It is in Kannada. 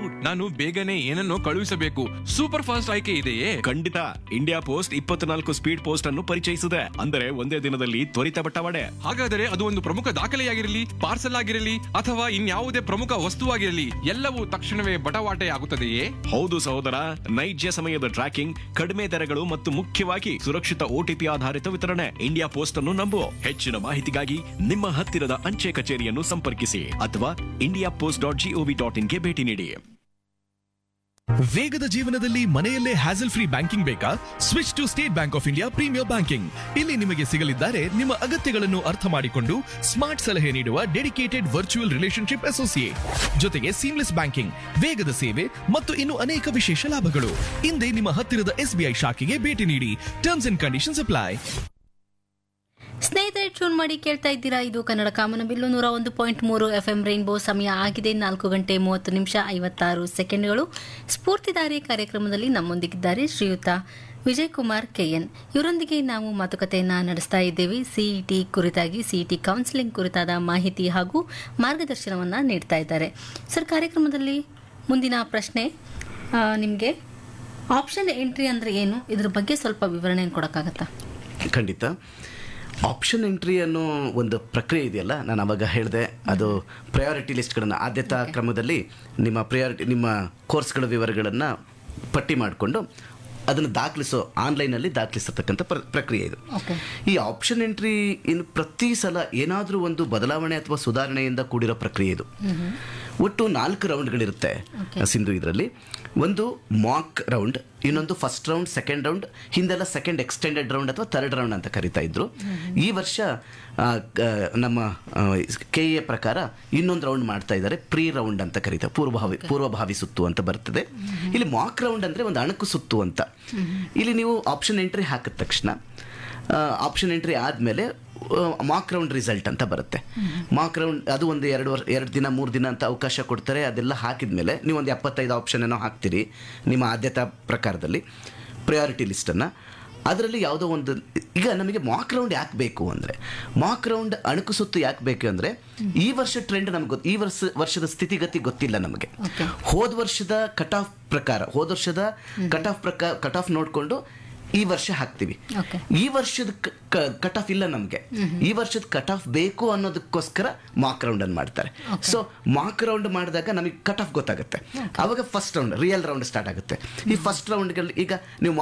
ನಾನು ಬೇಗನೆ ಏನನ್ನೋ ಕಳುಹಿಸಬೇಕು ಸೂಪರ್ ಫಾಸ್ಟ್ ಆಯ್ಕೆ ಇದೆಯೇ ಖಂಡಿತ ಇಂಡಿಯಾ ಪೋಸ್ಟ್ ಇಪ್ಪತ್ನಾಲ್ಕು ಸ್ಪೀಡ್ ಪೋಸ್ಟ್ ಅನ್ನು ಪರಿಚಯಿಸಿದೆ ಅಂದರೆ ಒಂದೇ ದಿನದಲ್ಲಿ ತ್ವರಿತ ಬಟ್ಟವಾಡೆ ಹಾಗಾದರೆ ಅದು ಒಂದು ಪ್ರಮುಖ ದಾಖಲೆಯಾಗಿರಲಿ ಪಾರ್ಸಲ್ ಆಗಿರಲಿ ಅಥವಾ ಇನ್ಯಾವುದೇ ಪ್ರಮುಖ ವಸ್ತುವಾಗಿರಲಿ ಎಲ್ಲವೂ ತಕ್ಷಣವೇ ಬಟವಾಟೆ ಆಗುತ್ತದೆಯೇ ಹೌದು ಸಹೋದರ ನೈಜ ಸಮಯದ ಟ್ರ್ಯಾಕಿಂಗ್ ಕಡಿಮೆ ದರಗಳು ಮತ್ತು ಮುಖ್ಯವಾಗಿ ಸುರಕ್ಷಿತ ಓಟಿಪಿ ಆಧಾರಿತ ವಿತರಣೆ ಇಂಡಿಯಾ ಪೋಸ್ಟ್ ಅನ್ನು ನಂಬು ಹೆಚ್ಚಿನ ಮಾಹಿತಿಗಾಗಿ ನಿಮ್ಮ ಹತ್ತಿರದ ಅಂಚೆ ಕಚೇರಿಯನ್ನು ಸಂಪರ್ಕಿಸಿ ಅಥವಾ India Post dot G O V dot ಇನ್ಗೆ ಭೇಟಿ ನೀಡಿ ವೇಗದ ಜೀವನದಲ್ಲಿ ಮನೆಯಲ್ಲೇ ಹ್ಯಾಸಲ್ ಫ್ರೀ ಬ್ಯಾಂಕಿಂಗ್ ಬೇಕಾ switch to State Bank of India premier banking ಇಲ್ಲಿ ನಿಮಗೆ ಸಿಗಲಿದ್ದಾರೆ ನಿಮ್ಮ ಅಗತ್ಯಗಳನ್ನು ಅರ್ಥ ಮಾಡಿಕೊಂಡು ಸ್ಮಾರ್ಟ್ ಸಲಹೆ ನೀಡುವ ಡೆಡಿಕೇಟೆಡ್ ವರ್ಚುವಲ್ ರಿಲೇಶನ್ಶಿಪ್ ಅಸೋಸಿಯೇಟ್ ಜೊತೆಗೆ ಸೀಮ್ಲೆಸ್ ಬ್ಯಾಂಕಿಂಗ್ ವೇಗದ ಸೇವೆ ಮತ್ತು ಇನ್ನು ಅನೇಕ ವಿಶೇಷ ಲಾಭಗಳು ಹಿಂದೆ ನಿಮ್ಮ ಹತ್ತಿರದ ಎಸ್ಬಿಐ ಶಾಖೆಗೆ ಭೇಟಿ ನೀಡಿ ಟರ್ಮ್ಸ್ ಅಂಡ್ ಕಂಡೀಷನ್ಸ್ ಅಪ್ಲೈ ಸ್ನೇಹಿತರೆ ಟ್ಯೂನ್ ಮಾಡಿ ಕೇಳ್ತಾ ಇದ್ದೀರಾ ಇದು ಕನ್ನಡ ಕಾಮನಬಿಲ್ಲು ನೂರ ಒಂದು ಪಾಯಿಂಟ್ ಮೂರು ಎಫ್ ಎಂ ರೈನ್ಬೋ ಸಮಯ ಆಗಿದೆ ನಾಲ್ಕು ಗಂಟೆ ಮೂವತ್ತು ನಿಮಿಷ ಐವತ್ತಾರು ಸೆಕೆಂಡ್ಗಳು ಸ್ಫೂರ್ತಿದಾರಿ ಕಾರ್ಯಕ್ರಮದಲ್ಲಿ ನಮ್ಮೊಂದಿಗಿದ್ದಾರೆ ಶ್ರೀಯುತ ವಿಜಯ್ ಕುಮಾರ್ ಕೆಎನ್ ಇವರೊಂದಿಗೆ ನಾವು ಮಾತುಕತೆಯನ್ನ ನಡೆಸ್ತಾ ಇದ್ದೇವೆ ಸಿಇಟಿ ಕುರಿತಾಗಿ ಸಿಇಟಿ ಕೌನ್ಸಿಲಿಂಗ್ ಕುರಿತಾದ ಮಾಹಿತಿ ಹಾಗೂ ಮಾರ್ಗದರ್ಶನವನ್ನ ನೀಡ್ತಾ ಇದ್ದಾರೆ ಸರ್ ಕಾರ್ಯಕ್ರಮದಲ್ಲಿ ಮುಂದಿನ ಪ್ರಶ್ನೆ ನಿಮಗೆ ಆಪ್ಷನ್ ಎಂಟ್ರಿ ಅಂದ್ರೆ ಏನು ಇದ್ರ ಬಗ್ಗೆ ಸ್ವಲ್ಪ ವಿವರಣೆ ಕೊಡೋಕ್ಕಾಗತ್ತಾ ಖಂಡಿತ ಆಪ್ಷನ್ ಎಂಟ್ರಿ ಅನ್ನೋ ಒಂದು ಪ್ರಕ್ರಿಯೆ ಇದೆಯಲ್ಲ ನಾನು ಅವಾಗ ಹೇಳಿದೆ ಅದು ಪ್ರಯಾರಿಟಿ ಲಿಸ್ಟ್ಗಳನ್ನು ಆದ್ಯತಾ ಕ್ರಮದಲ್ಲಿ ನಿಮ್ಮ ಪ್ರಯಾರಿಟಿ ನಿಮ್ಮ ಕೋರ್ಸ್ಗಳ ವಿವರಗಳನ್ನು ಪಟ್ಟಿ ಮಾಡಿಕೊಂಡು ಅದನ್ನು ದಾಖಲಿಸೋ ಆನ್ಲೈನಲ್ಲಿ ದಾಖಲಿಸತಕ್ಕಂಥ ಪ್ರ ಪ್ರಕ್ರಿಯೆ ಇದು Okay. ಈ ಆಪ್ಷನ್ ಎಂಟ್ರಿ ಇನ್ನು ಪ್ರತಿ ಸಲ ಏನಾದರೂ ಒಂದು ಬದಲಾವಣೆ ಅಥವಾ ಸುಧಾರಣೆಯಿಂದ ಕೂಡಿರೋ ಪ್ರಕ್ರಿಯೆ ಇದು ಒಟ್ಟು ನಾಲ್ಕು ರೌಂಡ್ಗಳಿರುತ್ತೆ ಸಿಂಧು ಇದರಲ್ಲಿ ಒಂದು ಮಾಕ್ ರೌಂಡ್ ಇನ್ನೊಂದು ಫಸ್ಟ್ ರೌಂಡ್ ಸೆಕೆಂಡ್ ರೌಂಡ್ ಹಿಂದೆಲ್ಲ ಸೆಕೆಂಡ್ ಎಕ್ಸ್ಟೆಂಡೆಡ್ ರೌಂಡ್ ಅಥವಾ ಥರ್ಡ್ ರೌಂಡ್ ಅಂತ ಕರಿತಾ ಇದ್ರು ಈ ವರ್ಷ ಆ, ಕ- ನಮ್ಮ ಕೆ ಎ ಪ್ರಕಾರ ಇನ್ನೊಂದು ರೌಂಡ್ ಮಾಡ್ತಾ ಇದ್ದಾರೆ ಪ್ರೀ ರೌಂಡ್ ಅಂತ ಕರೀತಾರೆ ಪೂರ್ವಭಾವಿ ಪೂರ್ವಭಾವಿ ಸುತ್ತು ಅಂತ ಬರ್ತದೆ ಇಲ್ಲಿ ಮಾಕ್ ರೌಂಡ್ ಅಂದ್ರೆ ಒಂದು ಅಣಕು ಸುತ್ತು ಅಂತ ಇಲ್ಲಿ ನೀವು ಆಪ್ಷನ್ ಎಂಟ್ರಿ ಹಾಕಿದ ತಕ್ಷಣ ಆಪ್ಷನ್ ಎಂಟ್ರಿ ಆದಮೇಲೆ ಮಾಕ್ ರೌಂಡ್ ರಿಸಲ್ಟ್ ಅಂತ ಬರುತ್ತೆ ಮಾಕ್ ರೌಂಡ್ ಅದು ಒಂದು ಎರಡು ವರ್ಷ ಎರಡು ದಿನ ಮೂರು ದಿನ ಅಂತ ಅವಕಾಶ ಕೊಡ್ತಾರೆ ಅದೆಲ್ಲ ಹಾಕಿದ್ಮೇಲೆ ನೀವು ಒಂದು ಎಪ್ಪತ್ತೈದು ಆಪ್ಷನ್ ಏನೋ ಹಾಕ್ತೀರಿ ನಿಮ್ಮ ಆದ್ಯತಾ ಪ್ರಕಾರದಲ್ಲಿ ಪ್ರಯಾರಿಟಿ ಲಿಸ್ಟನ್ನು ಅದರಲ್ಲಿ ಯಾವುದೋ ಒಂದು ಈಗ ನಮಗೆ ಮಾಕ್ ರೌಂಡ್ ಯಾಕೆ ಬೇಕು ಅಂದರೆ ಮಾಕ್ ರೌಂಡ್ ಅಣುಕು ಸುತ್ತು ಯಾಕೆ ಬೇಕು ಅಂದರೆ ಈ ವರ್ಷ ಟ್ರೆಂಡ್ ನಮ್ಗೆ ಗೊತ್ತು ಈ ವರ್ಷ ವರ್ಷದ ಸ್ಥಿತಿಗತಿ ಗೊತ್ತಿಲ್ಲ ನಮಗೆ ಹೋದ ವರ್ಷದ ಕಟ್ ಆಫ್ ಪ್ರಕಾರ ಹೋದ ವರ್ಷದ ಕಟ್ ಆಫ್ ಪ್ರಕಾರ ಕಟ್ ಆಫ್ ನೋಡಿಕೊಂಡು ಈ ವರ್ಷ ಹಾಕ್ತೀವಿ Okay. ಈ ವರ್ಷದ ಕಟ್ ಆಫ್ ಇಲ್ಲ ನಮಗೆ ಈ ವರ್ಷದ ಕಟ್ ಆಫ್ ಬೇಕು ಅನ್ನೋದಕ್ಕೋಸ್ಕರ ಮಾಕ್ ರೌಂಡ್ ಅನ್ನು ಮಾಡ್ತಾರೆ ಸೊ ಮಾಕ್ ರೌಂಡ್ ಮಾಡಿದಾಗ ನಮಗೆ ಕಟ್ ಆಫ್ ಗೊತ್ತಾಗುತ್ತೆ ಅವಾಗ first round real round start ಆಗುತ್ತೆ ಈ ಫಸ್ಟ್ ರೌಂಡ್ಗಳಲ್ಲಿ ಈಗ ನೀವು